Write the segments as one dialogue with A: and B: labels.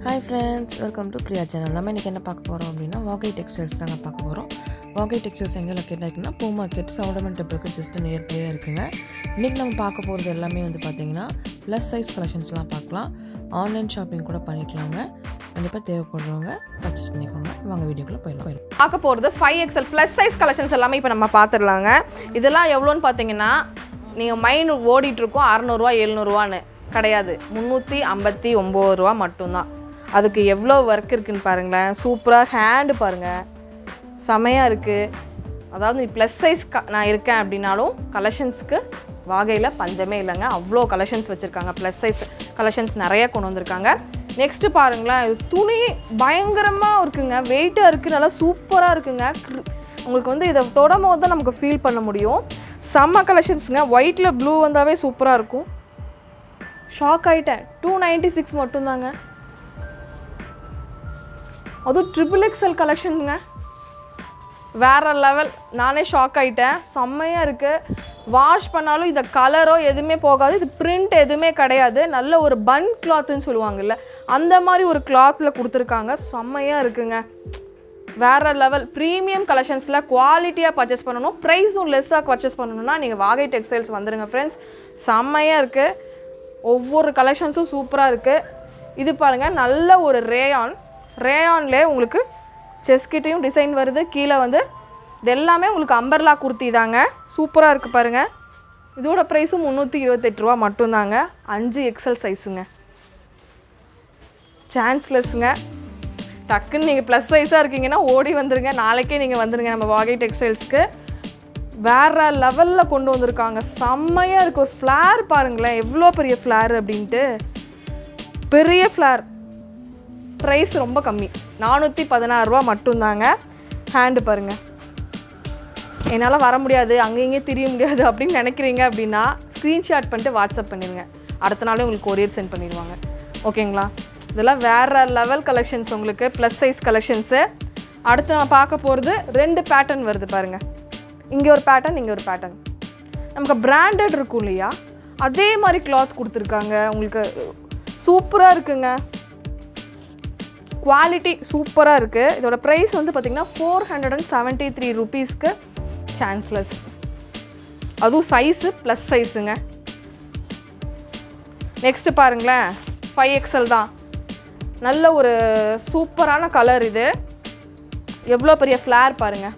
A: hi friends welcome to Priya channel நம்ம இன்றைக்கி என்ன பார்க்க போகிறோம் அப்படின்னா வாகை டெக்ஸ்டைல்ஸ் தாங்க பார்க்க போகிறோம் வாகை டெக்ஸ்டைல்ஸ் எங்கே லொக்கேட் ஆகிருக்குன்னா பூ மார்க்கெட் சவுண்டமன் டெம்பிளுக்கு ஜஸ்ட் நியர்பையாக இருக்குங்க இன்றைக்கி நம்ம பார்க்க போகிறது எல்லாமே வந்து பார்த்திங்கன்னா ப்ளஸ் சைஸ் கலெக்ஷன்ஸ்லாம் பார்க்கலாம் ஆன்லைன் ஷாப்பிங் கூட பண்ணிக்கலாங்க கண்டிப்பாக தேவைப்படுறவங்க பர்ச்சேஸ் பண்ணிக்கோங்க வாங்க வீடியோக்குள்ளே போயிடலாம் போயிடலாம்
B: பார்க்க போகிறது five XL plus size collections எல்லாமே இப்போ நம்ம பார்த்துடலாங்க இதெல்லாம் எவ்வளோன்னு பார்த்தீங்கன்னா நீங்கள் மைண்ட் ஓடிட்டுருக்கோம் அறநூறுவா எழுநூறுவான்னு கிடையாது முந்நூற்றி ஐம்பத்தி ஒம்பது ரூபா மட்டும்தான் அதுக்கு எவ்வளோ ஒர்க் இருக்குன்னு பாருங்களேன் சூப்பராக ஹேண்டு பாருங்கள் செமையாக இருக்குது அதாவது ப்ளஸ் சைஸ் க நான் இருக்கேன் அப்படின்னாலும் கலெக்ஷன்ஸ்க்கு வாகையில் பஞ்சமே இல்லைங்க அவ்வளோ கலெக்ஷன்ஸ் வச்சுருக்காங்க ப்ளஸ் சைஸ் கலெக்ஷன்ஸ் நிறைய கொண்டு வந்திருக்காங்க நெக்ஸ்ட்டு பாருங்களேன் இது துணி பயங்கரமாக இருக்குங்க வெயிட்டாக இருக்குது நல்லா சூப்பராக இருக்குங்க கிரு- உங்களுக்கு வந்து இதை தொடும் போது தான் நமக்கு ஃபீல் பண்ண முடியும் செம்ம கலெக்ஷன்ஸுங்க ஒயிட்டில் ப்ளூ வந்தாவே சூப்பராக இருக்கும் ஷாக் ஆகிட்டேன் டூ நைன்ட்டி சிக்ஸ் மட்டும்தாங்க அதுவும் ட்ரிபிள் எக்ஸல் கலெக்ஷனுங்க வேற லெவல் நானே ஷாக் ஆகிட்டேன் செம்மையாக இருக்குது வாஷ் பண்ணாலும் இந்த கலரோ எதுவுமே போகாது இது பிரிண்ட் எதுவுமே கிடையாது நல்ல ஒரு பன் கிளாத்துன்னு சொல்லுவாங்கல்ல அந்த மாதிரி ஒரு கிளாத்தில் கொடுத்துருக்காங்க செம்மையாக இருக்குங்க வேற லெவல் ப்ரீமியம் கலெக்ஷன்ஸில் குவாலிட்டியாக பர்ச்சேஸ் பண்ணணும் ப்ரைஸும் லெஸ்ஸாக பர்ச்சேஸ் பண்ணணும்னா நீங்கள் வாகை டெக்ஸ்டைல்ஸ் வந்துடுங்க ஃப்ரெண்ட்ஸ் செம்மையாக இருக்குது ஒவ்வொரு கலெக்ஷன்ஸும் சூப்பராக இருக்குது இது பாருங்கள் நல்ல ஒரு ரேயான் ரேயான்லே உங்களுக்கு செஸ்கிட்டையும் டிசைன் வருது கீழே வந்து இது எல்லாமே உங்களுக்கு அம்பர்லா குர்த்தி தாங்க சூப்பராக இருக்குது பாருங்கள் இதோட ப்ரைஸும் முந்நூற்றி இருபத்தெட்டு ரூபா மட்டும்தாங்க அஞ்சு எக்ஸல் சைஸுங்க சான்ஸ்லெஸ்ஸுங்க டக்குன்னு நீங்கள் ப்ளஸ் சைஸாக இருக்கீங்கன்னா ஓடி வந்துருங்க நாளைக்கே நீங்கள் வந்துருங்க நம்ம வாகை டெக்ஸ்டைல்ஸ்க்கு வேற லெவலில் கொண்டு வந்திருக்காங்க செம்மையாக இருக்கு ஒரு ஃப்ளார் பாருங்களேன் எவ்வளோ பெரிய ஃப்ளார் அப்படின்ட்டு பெரிய ஃப்ளார் ப்ரைஸ் ரொம்ப கம்மி நானூற்றி பதினாறுரூவா மட்டும்தாங்க ஹேண்டு பாருங்கள் என்னால் வர முடியாது அங்கே இங்கேயும் திரிய முடியாது அப்படின்னு நினைக்கிறீங்க அப்படின்னா ஸ்க்ரீன்ஷாட் பண்ணிட்டு வாட்ஸ்அப் பண்ணிடுங்க அடுத்த நாளே உங்களுக்கு கொரியர் சென்ட் பண்ணிடுவாங்க ஓகேங்களா இதெல்லாம் வேறு லெவல் கலெக்ஷன்ஸ் உங்களுக்கு ப்ளஸ் சைஸ் கலெக்ஷன்ஸு அடுத்து நான் பார்க்க போகிறது ரெண்டு பேட்டர்ன் வருது பாருங்கள் இங்கே ஒரு பேட்டர்ன் இங்கே ஒரு பேட்டர்ன் நமக்கு பிராண்டட் இருக்கும் இல்லையா அதே மாதிரி கிளாத் கொடுத்துருக்காங்க உங்களுக்கு சூப்பராக இருக்குங்க குவாலிட்டி சூப்பராக இருக்குது இதோட ப்ரைஸ் வந்து பார்த்திங்கன்னா four hundred and seventy three ருபீஸ்க்கு சான்ஸ்லெஸ் அதுவும் சைஸு ப்ளஸ் சைஸுங்க நெக்ஸ்ட்டு பாருங்களேன் ஃபைவ் எக்ஸல் தான் நல்ல ஒரு சூப்பரான கலர் இது எவ்வளோ பெரிய ஃப்ளேர் பாருங்கள்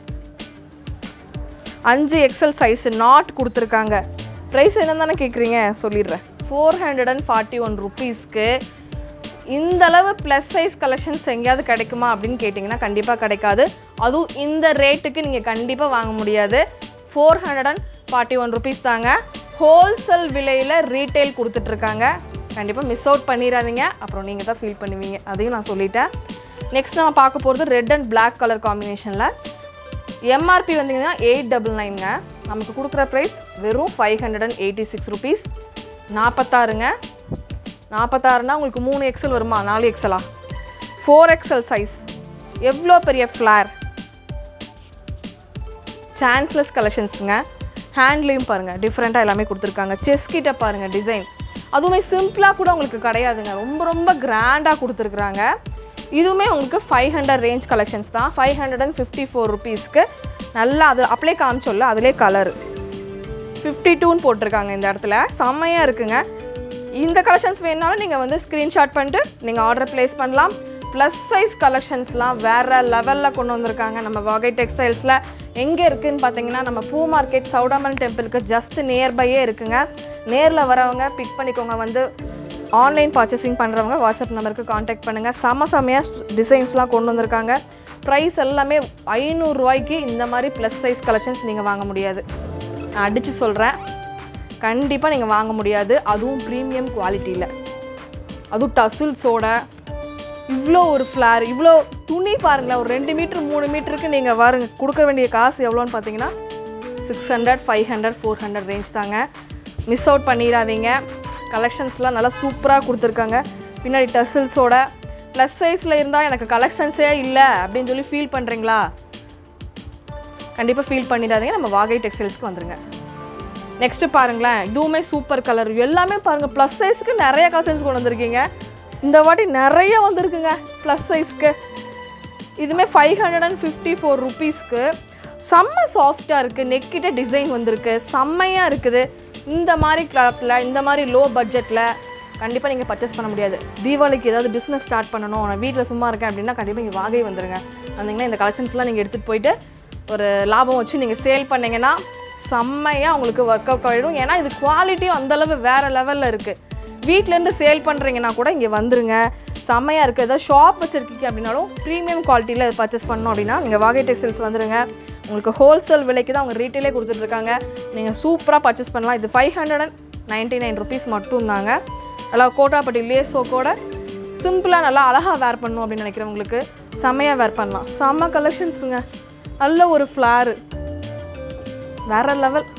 B: அஞ்சு எக்ஸல் சைஸு நாட் கொடுத்துருக்காங்க ப்ரைஸ் என்ன தானே கேட்குறீங்க சொல்லிடுறேன் four hundred and forty one ருபீஸ்க்கு இந்த அளவு ப்ளஸ் சைஸ் கலெக்ஷன்ஸ் எங்கேயாவது கிடைக்குமா அப்படின்னு கேட்டிங்கன்னா கண்டிப்பாக கிடைக்காது அதுவும் இந்த ரேட்டுக்கு நீங்கள் கண்டிப்பாக வாங்க முடியாது four hundred and forty one rupees தாங்க ஹோல்சேல் விலையில் ரீட்டைல் கொடுத்துட்ருக்காங்க கண்டிப்பாக மிஸ் அவுட் பண்ணிடாதீங்க அப்புறம் நீங்கள் தான் ஃபீல் பண்ணுவீங்க அதையும் நான் சொல்லிட்டேன் நெக்ஸ்ட் நம்ம பார்க்க போகிறது ரெட் அண்ட் Black கலர் காம்பினேஷனில் எம்ஆர்பி வந்தீங்கன்னா எயிட் டபுள் நைனுங்க நமக்கு கொடுக்குற ப்ரைஸ் வெறும் five hundred and eighty six rupees நாற்பத்தாறுங்க நாற்பத்தாறுனா உங்களுக்கு மூணு எக்ஸல் வருமா நாலு எக்ஸலா ஃபோர் எக்ஸல் சைஸ் எவ்வளோ பெரிய ஃப்ளார் சான்ஸ்லெஸ் கலெக்ஷன்ஸுங்க ஹேண்ட்லேயும் பாருங்கள் டிஃப்ரெண்ட்டாக எல்லாமே கொடுத்துருக்காங்க செஸ் கிட்ட பாருங்கள் டிசைன் அதுவுமே சிம்பிளாக கூட உங்களுக்கு கிடையாதுங்க ரொம்ப ரொம்ப கிராண்டாக கொடுத்துருக்குறாங்க இதுவுமே உங்களுக்கு ஃபைவ் ஹண்ட்ரட் ரேஞ்ச் கலெக்ஷன்ஸ் தான் five hundred and fifty four ருபீஸ்க்கு நல்லா அது அப்படியே காமிச்சோல்ல அதிலே கலர் ஃபிஃப்டி டூன்னு போட்டிருக்காங்க இந்த இடத்துல செம்மையாக இருக்குங்க இந்த கலெக்ஷன்ஸ் வேணுனாலும் நீங்கள் வந்து ஸ்க்ரீன்ஷாட் பண்ணிட்டு நீங்கள் ஆர்டர் ப்ளேஸ் பண்ணலாம் ப்ளஸ் சைஸ் கலெக்ஷன்ஸ்லாம் வேறு லெவலில் கொண்டு வந்திருக்காங்க நம்ம வாகை டெக்ஸ்டைல்ஸில் எங்கே இருக்குதுன்னு பார்த்தீங்கன்னா நம்ம பூ மார்க்கெட் சவுடாமன் டெம்பிளுக்கு ஜஸ்ட் நியர்பையே இருக்குங்க நேரில் வரவங்க பிக் பண்ணிக்கோங்க வந்து ஆன்லைன் பர்ச்சேசிங் பண்ணுறவங்க வாட்ஸ்அப் நம்பருக்கு காண்டாக்ட் பண்ணுங்கள் செம செமையாக டிசைன்ஸ்லாம் கொண்டு வந்திருக்காங்க ப்ரைஸ் எல்லாமே ஐநூறுரூவாய்க்கு இந்த மாதிரி ப்ளஸ் சைஸ் கலெக்ஷன்ஸ் நீங்கள் வாங்க முடியாது நான் அடித்து சொல்கிறேன் கண்டிப்பாக நீங்கள் வாங்க முடியாது அதுவும் ப்ரீமியம் குவாலிட்டியில் அதுவும் டசில்ஸோட இவ்வளோ ஒரு ஃப்ளார் இவ்வளோ துணி பாருங்களேன் ஒரு ரெண்டு மீட்ரு மூணு மீட்டருக்கு நீங்கள் பாருங்க கொடுக்க வேண்டிய காசு எவ்வளோன்னு பார்த்தீங்கன்னா six hundred five hundred four hundred range தாங்க மிஸ் அவுட் பண்ணிடாதீங்க கலெக்ஷன்ஸ்லாம் நல்லா சூப்பராக கொடுத்துருக்காங்க பின்னாடி டசில்ஸோட ப்ளஸ் சைஸில் இருந்தால் எனக்கு கலெக்ஷன்ஸே இல்லை அப்படின்னு சொல்லி ஃபீல் பண்ணுறீங்களா கண்டிப்பாக ஃபீல் பண்ணிடாதீங்க நம்ம வாகை டெக்ஸ்டைல்ஸ்க்கு வந்துருங்க நெக்ஸ்ட்டு பாருங்களேன் இதுவுமே சூப்பர் கலர் எல்லாமே பாருங்கள் ப்ளஸ் சைஸ்க்கு நிறைய கலெக்ஷன்ஸ் கொண்டு வந்திருக்கீங்க இந்த வாட்டி நிறைய வந்திருக்குங்க ப்ளஸ் சைஸ்க்கு இதுவுமே five hundred and fifty four ருபீஸ்க்கு செம்ம சாஃப்டாக இருக்குது நெக்கிட்ட டிசைன் வந்திருக்கு செம்மையாக இருக்குது இந்த மாதிரி கிளாத்தில் இந்த மாதிரி லோ பட்ஜெட்டில் கண்டிப்பாக நீங்கள் பர்ச்சேஸ் பண்ண முடியாது தீபாவளிக்கு ஏதாவது பிஸ்னஸ் ஸ்டார்ட் பண்ணணும் நான் வீட்டில் சும்மா இருக்கேன் அப்படின்னா கண்டிப்பாக இங்கே வாகை வந்துருங்க வந்தீங்கன்னா இந்த கலெக்ஷன்ஸ்லாம் நீங்கள் எடுத்துகிட்டு போயிட்டு ஒரு லாபம் வச்சு நீங்கள் சேல் பண்ணீங்கன்னா செம்மையாக உங்களுக்கு ஒர்க் அவுட் ஆகிடும் ஏன்னா இது குவாலிட்டியும் அந்தளவு வேறு லெவலில் இருக்குது வீட்டிலேருந்து சேல் பண்ணுறீங்கன்னா கூட இங்கே வந்துருங்க செம்மையாக இருக்குது ஏதாவது ஷாப் வச்சுருக்கீங்க அப்படின்னாலும் ப்ரீமியம் குவாலிட்டியில் பர்ச்சேஸ் பண்ணோம் அப்படின்னா நீங்கள் வாகை டெக்ஸ்டைல்ஸ் வந்துருங்க உங்களுக்கு ஹோல்சேல் விலைக்கு தான் அவங்க ரீட்டெயிலே கொடுத்துட்ருக்காங்க நீங்கள் சூப்பராக பர்ச்சேஸ் பண்ணலாம் இது five hundred and ninety nine rupees மட்டும்தாங்க நல்லா கோட்டாப்பட்டி லேஸோக்கோட சிம்பிளாக நல்லா அழகாக வேர் பண்ணணும் அப்படின்னு நினைக்கிறவங்களுக்கு செம்மையாக வேர் பண்ணலாம் செம்ம கலெக்ஷன்ஸுங்க நல்ல ஒரு ஃப்ளாரு வேற லெவல்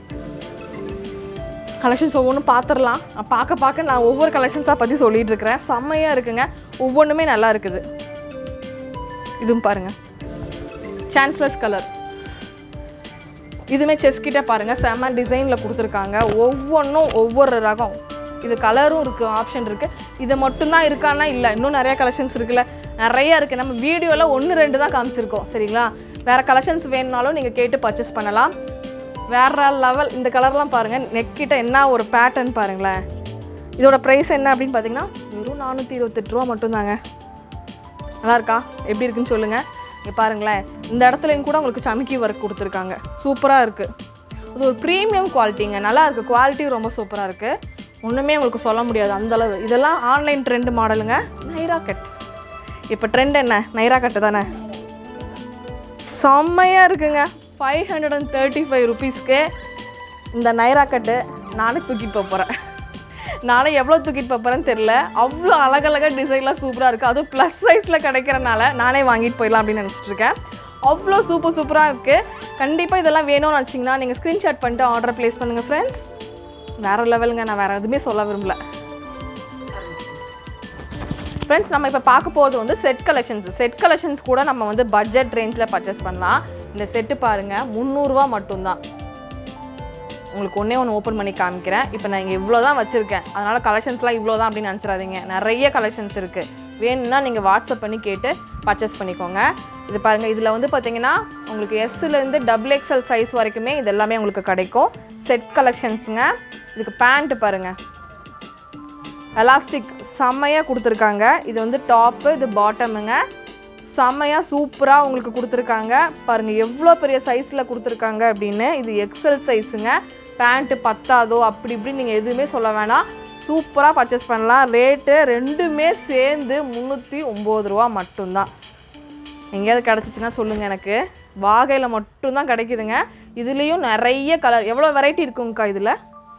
B: கலெக்ஷன்ஸ் ஒவ்வொன்றும் பார்த்துடலாம் நான் பார்க்க பார்க்க நான் ஒவ்வொரு கலெக்ஷன்ஸாக பற்றி சொல்லிட்டு இருக்கிறேன் செம்மையாக இருக்குங்க ஒவ்வொன்றுமே நல்லா இருக்குது இதுவும் பாருங்கள் சான்ஸ்லஸ் கலர் இதுவுமே செஸ் கிட்ட பாருங்கள் செம்ம டிசைனில் கொடுத்துருக்காங்க ஒவ்வொன்றும் ஒவ்வொரு ரகம் இது கலரும் இருக்குது ஆப்ஷன் இருக்குது இது மட்டும்தான் இருக்கான்னா இல்லை இன்னும் நிறைய கலெக்ஷன்ஸ் இருக்குல்ல நிறைய இருக்குது நம்ம வீடியோவில் ஒன்று ரெண்டு தான் காமிச்சிருக்கோம் சரிங்களா வேறு கலெக்ஷன்ஸ் வேணுனாலும் நீங்கள் கேட்டு பர்ச்சேஸ் பண்ணலாம் வேற லெவல் இந்த கலர்லாம் பாருங்கள் நெக்கிட்ட என்ன ஒரு பேட்டர்ன் பாருங்களேன் இதோட ப்ரைஸ் என்ன அப்படின்னு பார்த்தீங்கன்னா வெறும் நானூற்றி இருபத்தெட்டு ரூபா மட்டும்தாங்க நல்லா இருக்கா எப்படி இருக்குன்னு சொல்லுங்கள் இங்கே பாருங்களேன் இந்த இடத்துலையும் கூட உங்களுக்கு சமிக்கி ஒர்க் கொடுத்துருக்காங்க சூப்பராக இருக்குது இது ஒரு ப்ரீமியம் குவாலிட்டிங்க நல்லா இருக்குது குவாலிட்டி ரொம்ப சூப்பராக இருக்குது ஒன்றுமே உங்களுக்கு சொல்ல முடியாது அந்த அளவு இதெல்லாம் ஆன்லைன் ட்ரெண்ட் மாடலுங்க நைரா கட் இப்போ ட்ரெண்ட் என்ன நைரா கட்டு தானே செம்மையாக இருக்குங்க five hundred and thirty five ருபீஸ்க்கு இந்த நைரா கட்டு நானே தூக்கிட்டு போக போகிறேன் நானே எவ்வளோ தூக்கிட்டு போக போகிறேன்னு தெரில அவ்வளோ அழகழகாக டிசைன்லாம் சூப்பராக இருக்குது அதுவும் ப்ளஸ் சைஸில் கிடைக்கிறனால நானே வாங்கிட்டு போயிடலாம் அப்படின்னு நினச்சிட்டு இருக்கேன் அவ்வளோ சூப்பர் சூப்பராக இருக்குது கண்டிப்பாக இதெல்லாம் வேணும்னு நினச்சிங்கன்னா நீங்கள் ஸ்க்ரீன்ஷாட் பண்ணிட்டு ஆர்டர் ப்ளேஸ் பண்ணுங்கள் ஃப்ரெண்ட்ஸ் வேறு லெவலுங்க நான் வேறு எதுவுமே சொல்ல விரும்பல ஃப்ரெண்ட்ஸ் நம்ம இப்போ பார்க்க போகிறது வந்து செட் கலெக்ஷன்ஸ் செட் கலெக்ஷன்ஸ் கூட நம்ம வந்து பட்ஜெட் ரேஞ்சில் பர்ச்சேஸ் பண்ணலாம் இந்த செட்டு பாருங்கள் முந்நூறுரூவா மட்டும்தான் உங்களுக்கு ஒன்றே ஒன்று ஓப்பன் பண்ணி காமிக்கிறேன் இப்போ நான் இங்கே இவ்வளோ தான் வச்சுருக்கேன் அதனால் கலெக்ஷன்ஸ்லாம் இவ்வளோ தான் அப்படின்னு நினச்சிடாதீங்க நிறைய கலெக்ஷன்ஸ் இருக்குது வேணும்னா நீங்கள் வாட்ஸ்அப் பண்ணி கேட்டு பர்ச்சேஸ் பண்ணிக்கோங்க இது பாருங்கள் இதில் வந்து பார்த்தீங்கன்னா உங்களுக்கு எஸ்லேருந்து டபுள் எக்ஸ்எல் சைஸ் வரைக்குமே இது எல்லாமே உங்களுக்கு கிடைக்கும் செட் கலெக்ஷன்ஸுங்க இதுக்கு பேண்ட்டு பாருங்கள் எலாஸ்டிக் செம்மையாக கொடுத்துருக்காங்க இது வந்து டாப்பு இது பாட்டமுங்க செம்மையாக சூப்பராக உங்களுக்கு கொடுத்துருக்காங்க பாருங்கள் எவ்வளோ பெரிய சைஸில் கொடுத்துருக்காங்க அப்படின்னு இது எக்ஸல் சைஸுங்க பேண்ட்டு பத்தாதோ அப்படி இப்படி நீங்கள் எதுவுமே சொல்ல வேணாம் சூப்பராக பர்ச்சேஸ் பண்ணலாம் ரேட்டு ரெண்டுமே சேர்ந்து முந்நூற்றி ஒம்பது ரூபா மட்டும்தான் எங்கேயாவது கிடச்சிச்சின்னா சொல்லுங்கள் எனக்கு வாகையில் மட்டும்தான் கிடைக்குதுங்க இதுலேயும் நிறைய கலர் எவ்வளோ வெரைட்டி இருக்குங்கக்கா இதில்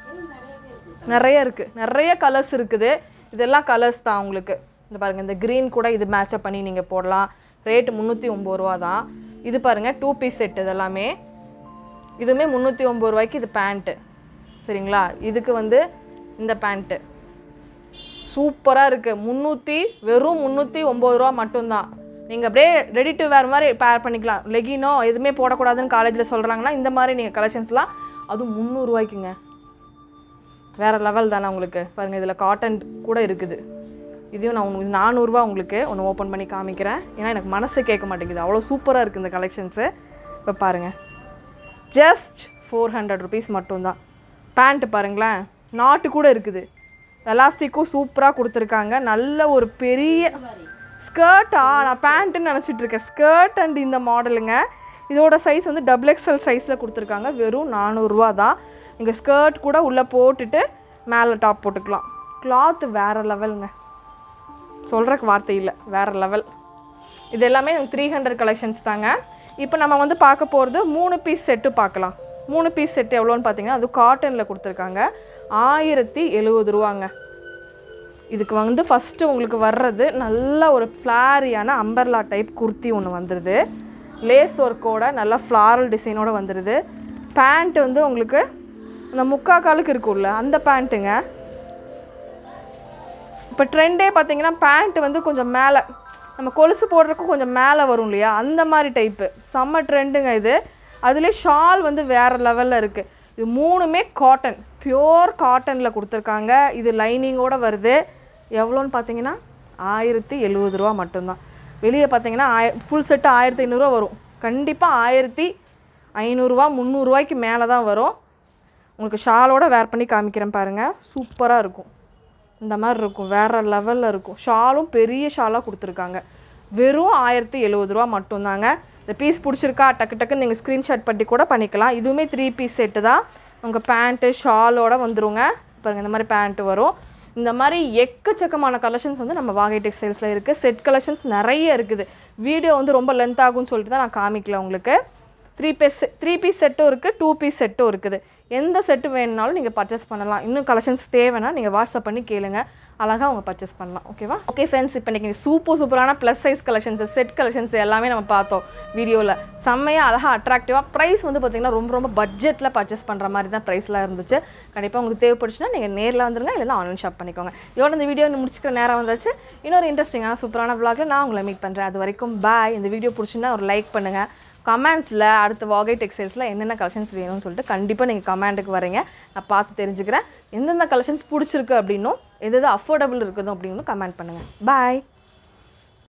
B: நிறைய இருக்குது நிறைய கலர்ஸ் இருக்குது இதெல்லாம் கலர்ஸ் தான் உங்களுக்கு இந்த பாருங்கள் இந்த க்ரீன் கூட இது மேட்சப் பண்ணி நீங்கள் போடலாம் ரேட்டு முந்நூற்றி ஒம்பது ரூபா தான் இது பாருங்கள் டூ பீஸ் செட் இதெல்லாமே இதுவுமே முந்நூற்றி ஒம்பது ரூபாய்க்கு இது பேண்ட்டு சரிங்களா இதுக்கு வந்து இந்த பேண்ட்டு சூப்பராக இருக்குது முந்நூற்றி வெறும் முந்நூற்றி ஒம்பது ரூபா மட்டும்தான் நீங்கள் அப்படியே ரெடி டு வேர் மாதிரி பேர் பண்ணிக்கலாம் லெகினோ எதுவுமே போடக்கூடாதுன்னு காலேஜில் சொல்கிறாங்கன்னா இந்த மாதிரி நீங்கள் கலெக்ஷன்ஸ்லாம் அதுவும் முந்நூறுரூவாய்க்குங்க வேறு லெவல் தானே உங்களுக்கு பாருங்கள் இதில் காட்டன் கூட இருக்குது இதையும் நான் உங்களுக்கு நானூறுரூவா உங்களுக்கு ஒன்று ஓப்பன் பண்ணி காமிக்கிறேன் ஏன்னா எனக்கு மனசு கேட்க மாட்டேங்குது அவ்வளோ சூப்பராக இருக்குது இந்த கலெக்ஷன்ஸு இப்போ பாருங்கள் ஜஸ்ட் ஃபோர் ஹண்ட்ரட் ருபீஸ் மட்டும்தான் பேண்ட்டு பாருங்களேன் நாட்டு கூட இருக்குது எலாஸ்டிக்கும் சூப்பராக கொடுத்துருக்காங்க நல்ல ஒரு பெரிய ஸ்கர்ட்டா நான் பேண்ட்டுன்னு நினச்சிட்டு இருக்கேன் ஸ்கர்ட் அண்ட் இந்த மாடலுங்க இதோட சைஸ் வந்து டபுள் எக்ஸ்எல் சைஸில் கொடுத்துருக்காங்க வெறும் நானூறுரூவா தான் நீங்கள் ஸ்கர்ட் கூட உள்ளே போட்டுட்டு மேலே டாப் போட்டுக்கலாம் கிளாத்து வேறு லெவலுங்க சொல்கிறக்கு வார்த்தை இல்லை வேறு லெவல் இது எல்லாமே த்ரீ ஹண்ட்ரட் கலெக்ஷன்ஸ் தாங்க இப்போ நம்ம வந்து பார்க்க போகிறது மூணு பீஸ் செட்டு பார்க்கலாம் மூணு பீஸ் செட்டு எவ்வளோன்னு பார்த்தீங்கன்னா அது காட்டனில் கொடுத்துருக்காங்க ஆயிரத்தி எழுபது ரூபாங்க இதுக்கு வந்து ஃபஸ்ட்டு உங்களுக்கு வர்றது நல்ல ஒரு ஃப்ளாரியான அம்பர்லா டைப் குர்த்தி ஒன்று வந்துடுது லேஸ் ஒர்க்கோட நல்ல ஃப்ளாரல் டிசைனோட வந்துடுது பேண்ட் வந்து உங்களுக்கு அந்த முக்கா காலுக்கு இருக்கும்ல அந்த பேண்ட்டுங்க இப்போ ட்ரெண்டே பார்த்தீங்கன்னா பேண்ட் வந்து கொஞ்சம் மேலே நம்ம கொலுசு போடுறதுக்கும் கொஞ்சம் மேலே வரும் இல்லையா அந்த மாதிரி டைப்பு செம்ம ட்ரெண்டுங்க இது அதுலேயே ஷால் வந்து வேறு லெவலில் இருக்குது இது மூணுமே காட்டன் பியோர் காட்டனில் கொடுத்துருக்காங்க இது லைனிங்கோட வருது எவ்வளோன்னு பார்த்தீங்கன்னா ஆயிரத்தி எழுபது ரூபா மட்டும்தான் வெளியே பார்த்தீங்கன்னா ஆய ஃபுல் செட்டு ஆயிரத்தி ஐநூறுரூவா வரும் கண்டிப்பாக ஆயிரத்தி ஐநூறுரூவா முந்நூறுரூவாய்க்கு மேலே தான் வரும் உங்களுக்கு ஷாலோட வேர் பண்ணி காமிக்கிறேன் பாருங்கள் சூப்பராக இருக்கும் இந்த மாதிரி இருக்கும் வேறு லெவலில் இருக்கும் ஷாலும் பெரிய ஷாலாக கொடுத்துருக்காங்க வெறும் ஆயிரத்தி எழுபது ரூபா மட்டும்தாங்க இந்த பீஸ் பிடிச்சிருக்கா டக்கு டக்குன்னு நீங்கள் ஸ்க்ரீன்ஷாட் பண்ணி கூட பண்ணிக்கலாம் இதுவுமே த்ரீ பீஸ் செட்டு தான் உங்கள் பேண்ட்டு ஷாலோட வந்துருங்க பாருங்க இந்த மாதிரி பேண்ட்டு வரும் இந்த மாதிரி எக்கச்சக்கமான கலெக்ஷன்ஸ் வந்து நம்ம வாகை டெக்ஸ்டைல்ஸில் இருக்குது செட் கலெக்ஷன்ஸ் நிறைய இருக்குது வீடியோ வந்து ரொம்ப லென்த் ஆகும்னு சொல்லிட்டு தான் நான் காமிக்கல உங்களுக்கு த்ரீ பீஸ் த்ரீ பீஸ் செட்டும் இருக்குது டூ பீஸ் செட்டும் இருக்குது எந்த செட்டு வேணுனாலும் நீங்கள் பர்ச்சேஸ் பண்ணலாம் இன்னும் கலெக்ஷன்ஸ் தேவைன்னா நீங்கள் வாட்ஸ்அப் பண்ணி கேளுங்க அழகாக அவங்க பர்ச்சேஸ் பண்ணலாம் ஓகேவா ஓகே ஃப்ரெண்ட்ஸ் இப்போ இன்றைக்கி சூப்பர் சூப்பரான plus size collections set collections எல்லாமே நம்ம பார்த்தோம் வீடியோவில் செம்மையாக அழகாக அட்ராக்டிவாக ப்ரைஸ் வந்து பார்த்திங்கன்னா ரொம்ப ரொம்ப பட்ஜெட்டில் பர்ச்சேஸ் பண்ணுற மாதிரி தான் ப்ரைஸ்லாம் இருந்துச்சு கண்டிப்பாக உங்களுக்கு தேவைப்படுச்சுன்னா நீங்கள் நேரில் வந்துருங்க இல்லைன்னா ஆன்லைன் ஷாப் பண்ணிக்கோங்க இதோட இந்த வீடியோ முடிச்சுக்கிற நேரம் வந்தாச்சு இன்னொரு இன்ட்ரெஸ்டிங்கான சூப்பரான vlogல நான் உங்களை மீட் பண்ணுறேன் அது வரைக்கும் பாய் இந்த வீடியோ பிடிச்சிருந்தா ஒரு லைக் பண்ணுங்கள் கமெண்ட்ஸில் அடுத்த வாகை டெக்ஸ்டைல்ஸில் என்னென்ன கலெக்ஷன்ஸ் வேணும்னு சொல்லிட்டு கண்டிப்பாக நீங்கள் கமெண்ட்டுக்கு வரீங்க நான் பார்த்து தெரிஞ்சுக்கிறேன் எந்தெந்த கலெக்ஷன்ஸ் பிடிச்சிருக்கு அப்படின்னும் எது எது அஃபோர்டபுள் இருக்குதோ அப்படின்னு கமெண்ட் பண்ணுங்கள் பாய்